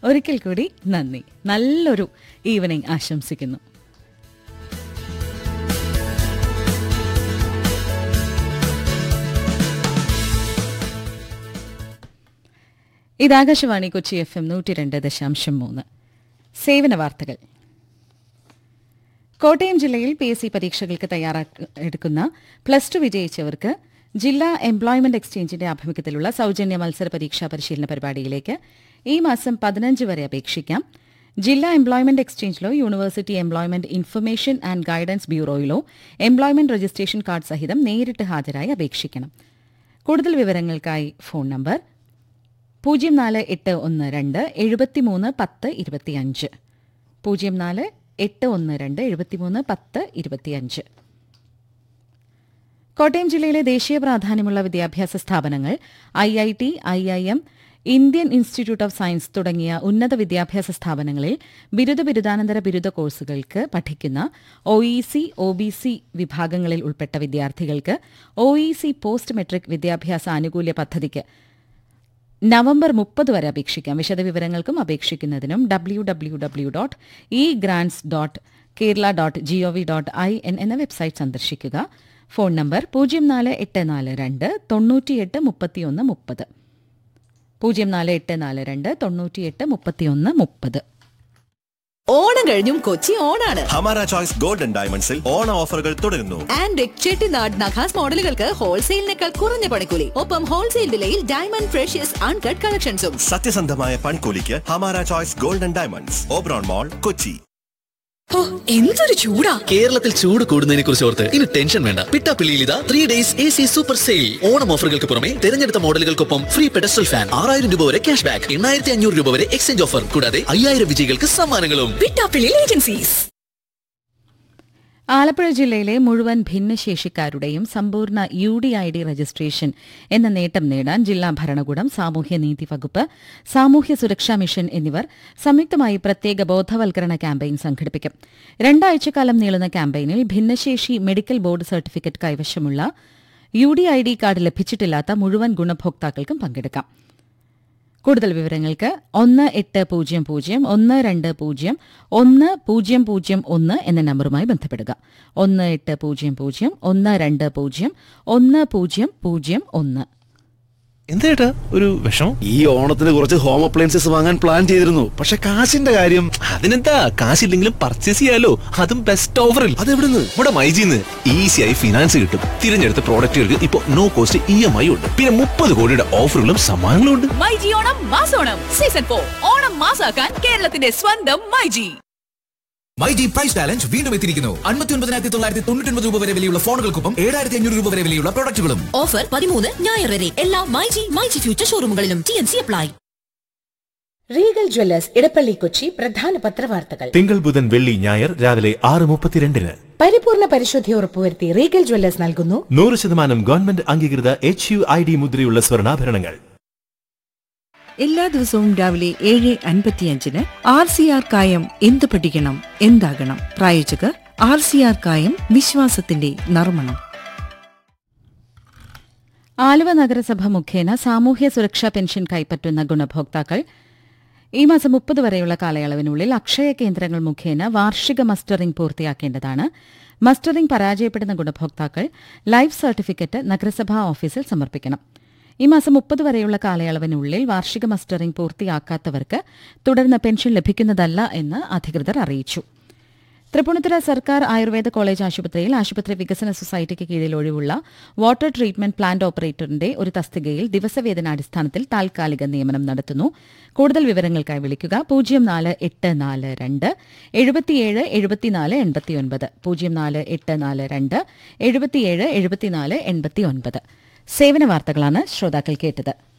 ഒരിക്കൽ കൂടി നന്ദി നല്ലൊരു ഈവനിങ് ആശംസിക്കുന്നു ഇത് ആകാശവാണി കൊച്ചി എഫ് എം നൂറ്റി രണ്ട് ദശാംശം മൂന്ന് സേവന വാർത്തകൾ കോട്ടയം ജില്ലയിൽ പി എസ് സി പരീക്ഷകൾക്ക് തയ്യാറെടുക്കുന്ന പ്ലസ് ടു വിജയിച്ചവർക്ക് ജില്ലാ എംപ്ലോയ്മെന്റ് എക്സ്ചേഞ്ചിന്റെ ആഭിമുഖ്യത്തിലുള്ള സൌജന്യ മത്സര പരീക്ഷാ പരിശീലന പരിപാടിയിലേക്ക് ഈ മാസം പതിനഞ്ച് വരെ അപേക്ഷിക്കാം ജില്ലാ എംപ്ലോയ്മെന്റ് എക്സ്ചേഞ്ചിലോ university employment information and guidance ബ്യൂറോയിലോ എംപ്ലോയ്മെന്റ് രജിസ്ട്രേഷൻ കാർഡ് സഹിതം നേരിട്ട് ഹാജരായി അപേക്ഷിക്കണം കൂടുതൽ വിവരങ്ങൾക്കായി ഫോൺ നമ്പർ പൂജ്യം നാല് എട്ട് ഒന്ന് രണ്ട് എഴുപത്തിമൂന്ന് പത്ത് ഇരുപത്തിയഞ്ച് പൂജ്യം നാല് എട്ട് ഒന്ന് രണ്ട് എഴുപത്തിമൂന്ന് പത്ത് ഇരുപത്തിയഞ്ച് കോട്ടയം ജില്ലയിലെ ദേശീയ പ്രാധാന്യമുള്ള വിദ്യാഭ്യാസ സ്ഥാപനങ്ങൾ I I T I I M Indian institute of science തുടങ്ങിയ ഉന്നത വിദ്യാഭ്യാസ സ്ഥാപനങ്ങളിൽ ബിരുദ ബിരുദാനന്തര ബിരുദ കോഴ്സുകൾക്ക് പഠിക്കുന്ന O E C O B C വിഭാഗങ്ങളിൽ ഉൾപ്പെട്ട വിദ്യാർത്ഥികൾക്ക് O E C post matric വിദ്യാഭ്യാസ ആനുകൂല്യ പദ്ധതിക്ക് നവംബർ മുപ്പത് വരെ അപേക്ഷിക്കാം വിശദവിവരങ്ങൾക്കും അപേക്ഷിക്കുന്നതിനും W W W dot e grants dot Kerala dot gov dot I N എന്ന വെബ്സൈറ്റ് സന്ദർശിക്കുക ഫോൺ നമ്പർ പൂജ്യം നാല് എട്ട് നാല് രണ്ട് തൊണ്ണൂറ്റിയെട്ട് മുപ്പത്തിയൊന്ന് മുപ്പത് പൂജ്യം നാല് എട്ട് നാല് രണ്ട് തൊണ്ണൂറ്റിയെട്ട് മുപ്പത്തിയൊന്ന് മുപ്പത് ഓണം കഴിഞ്ഞും കൊച്ചി ഓണാണ് ഹമാര ചോയ്സ് ഗോൾഡൻ ഡയമണ്ട്സിൽ ഓണ ഓഫറുകൾ തുടരുന്നു ആൻഡ് ചെട്ടിനാട് നഖാസ് മോഡലുകൾക്ക് ഹോൾസെയിലിനേക്കാൾ കുറഞ്ഞ പണിക്കൂലി ഒപ്പം ഹോൾസെയിൽ വിലയിൽ ഡയമണ്ട് ഫ്രഷ്യസ് അൺകട്ട് കളക്ഷൻസും സത്യസന്ധമായ പൺകൂലിക്ക് ഹമാര choice golden diamonds Oberon mall Kochi ഓ, എന്തൊരു ചൂടാ കേരളത്തിൽ ചൂട് കൂടുന്നതിനെ കുറിച്ച് ഓർത്ത് ഇനി ടെൻഷൻ വേണ്ട പിട്ടാപ്പിള്ളിയിൽ ഇതാ three days A C super sale Onam ഓഫറുകൾക്ക് പുറമെ തിരഞ്ഞെടുത്ത മോഡലുകൾക്കൊപ്പം ഫ്രീ പെഡസ്റ്റൽ ഫാൻ ആറായിരം രൂപ വരെ ക്യാഷ് ബാക്ക് എണ്ണായിരത്തി അഞ്ഞൂറ് രൂപ വരെ എക്സ്ചേഞ്ച് ഓഫർ കൂടാതെ അയ്യായിരം വിജയികൾക്ക് സമ്മാനങ്ങളും പിട്ടാപ്പിള്ളി ഏജൻസീസ് ആലപ്പുഴ ജില്ലയിലെ മുഴുവൻ ഭിന്നശേഷിക്കാരുടെയും സമ്പൂർണ്ണ U D I D registration എന്ന നേട്ടം നേടാൻ ജില്ലാ ഭരണകൂടം സാമൂഹ്യനീതി വകുപ്പ് സാമൂഹ്യ സുരക്ഷാ മിഷൻ എന്നിവർ സംയുക്തമായി പ്രത്യേക ബോധവൽക്കരണ ക്യാമ്പയിൻ സംഘടിപ്പിക്കും രണ്ടാഴ്ചക്കാലം നീളുന്ന ക്യാമ്പയിനിൽ ഭിന്നശേഷി മെഡിക്കൽ ബോർഡ് സർട്ടിഫിക്കറ്റ് കൈവശമുള്ള U D I D card ലഭിച്ചിട്ടില്ലാത്ത മുഴുവൻ ഗുണഭോക്താക്കൾക്കും പങ്കെടുക്കാം കൂടുതൽ വിവരങ്ങൾക്ക് ഒന്ന് എട്ട് പൂജ്യം പൂജ്യം ഒന്ന് രണ്ട് പൂജ്യം ഒന്ന് പൂജ്യം പൂജ്യം ഒന്ന് എന്ന നമ്പറുമായി ബന്ധപ്പെടുക ഒന്ന് എട്ട് പൂജ്യം പൂജ്യം ഒന്ന് രണ്ട് പൂജ്യം ഒന്ന് പൂജ്യം പൂജ്യം ഒന്ന് എന്തേട്ടാ ഒരു വിഷമം ഈ ഓണത്തിന് കുറച്ച് ഹോം അപ്ലയൻസസ് വാങ്ങാൻ പ്ലാൻ ചെയ്തിരുന്നു പക്ഷെ കാശിന്റെ കാര്യം അതിനെന്താ കാശില്ലെങ്കിലും പർച്ചേസ് ചെയ്യാലോ അതും ബെസ്റ്റ് ഓഫറിൽ അതെവിടുന്ന് നമ്മുടെ മൈജിന്ന് ഈസിയായി ഫിനാൻസ് കിട്ടും തിരഞ്ഞെടുത്ത പ്രോഡക്റ്റുകൾക്ക് ഇപ്പൊ no cost E M I ഉണ്ട് പിന്നെ മുപ്പത് കോടിയുടെ ഓഫറുകളും സമ്മാനങ്ങളും ഉണ്ട് മൈജി ഓണം മാസോണം സീസൺ ഫോർ ഓണം മാസാക്കാൻ കേരളത്തിന്റെ സ്വന്തം മൈജി മൈജി പ്രൈസ് ചാലഞ്ച് വീണ്ടും എത്തിയിരിക്കുന്നു അൻപത്തി ഒൻപതിനായിരത്തി തൊള്ളായിരത്തി തൊണ്ണൂറ്റി ഒൻപത് രൂപ വരെ വിലയുള്ള ഫോണുകൾക്കൊപ്പം ഏഴായിരത്തി അഞ്ഞൂറ് രൂപ വരെ വിലയുള്ള പ്രൊഡക്റ്റുകളും ഓഫർ പതിമൂന്ന് ഞായർ വരെ എല്ലാ മൈജി മൈജി ഫ്യൂച്ചർ ഷോറൂമുകളിലും T N C apply regal jewellers Edappally Kochi പ്രധാന പത്രവാർത്തകൾ തിങ്കൾ ബുധൻ വെള്ളി ഞായർ രാവിലെ ആറ് മുപ്പത്തിരണ്ടിന് പരിപൂർണ പരിശുദ്ധി ഉറപ്പുവരുത്തി റീഗൽ ജ്വല്ലേഴ്സ് നൽകുന്നു നൂറ് ശതമാനം ഗവൺമെന്റ് അംഗീകൃത എച്ച് യു ഐ ഡി മുദ്രയുള്ള സ്വർണ്ണാഭരണങ്ങൾ എല്ലാ ദിവസവും രാവിലെ ഏഴ് അൻപത്തിയഞ്ചിന് ആർ സി ആർ കായം എന്ത് പഠിക്കണം എന്താകണം പ്രായോജകർ ആർ സി ആർ കായം വിശ്വാസത്തിന്റെ നർമ്മണം ആലുവ നഗരസഭ മുഖേന സാമൂഹ്യ സുരക്ഷാ പെൻഷൻ കൈപ്പറ്റുന്ന ഗുണഭോക്താക്കൾ ഈ മാസം മുപ്പത് വരെയുള്ള കാലയളവിനുള്ളിൽ അക്ഷയ കേന്ദ്രങ്ങൾ മുഖേന വാർഷിക മസ്റ്ററിംഗ് പൂർത്തിയാക്കേണ്ടതാണ് മസ്റ്ററിംഗ് പരാജയപ്പെടുന്ന ഗുണഭോക്താക്കൾ ലൈഫ് സർട്ടിഫിക്കറ്റ് നഗരസഭാ ഓഫീസിൽ സമർപ്പിക്കണം ഈ മാസം മുപ്പത് വരെയുള്ള കാലയളവിനുള്ളിൽ വാർഷിക മസ്റ്ററിംഗ് പൂർത്തിയാക്കാത്തവർക്ക് തുടർന്ന് പെൻഷൻ ലഭിക്കുന്നതല്ല എന്ന് അധികൃതർ അറിയിച്ചു തൃപ്പൂണിത്തുറ സർക്കാർ ആയുർവേദ കോളേജ് ആശുപത്രിയിൽ ആശുപത്രി വികസന സൊസൈറ്റിക്ക് കീഴിൽ ഒഴിവുള്ള വാട്ടർ ട്രീറ്റ്മെന്റ് പ്ലാന്റ് ഓപ്പറേറ്ററിന്റെ ഒരു തസ്തികയിൽ ദിവസവേതനാടിസ്ഥാനത്തിൽ താൽക്കാലിക നിയമനം നടത്തുന്നു കൂടുതൽ വിവരങ്ങൾക്കായി വിളിക്കുക പൂജ്യം നാല് എട്ട് നാല് രണ്ട് എഴുപത്തിയേഴ് എഴുപത്തിനാല് എൺപത്തിയൊൻപത് പൂജ്യം നാല് എട്ട് നാല് രണ്ട് എഴുപത്തിയേഴ് എഴുപത്തിനാല് എൺപത്തിയൊൻപത് സേവന വാർത്തകളാണ് ശ്രോതാക്കൾ കേട്ടത്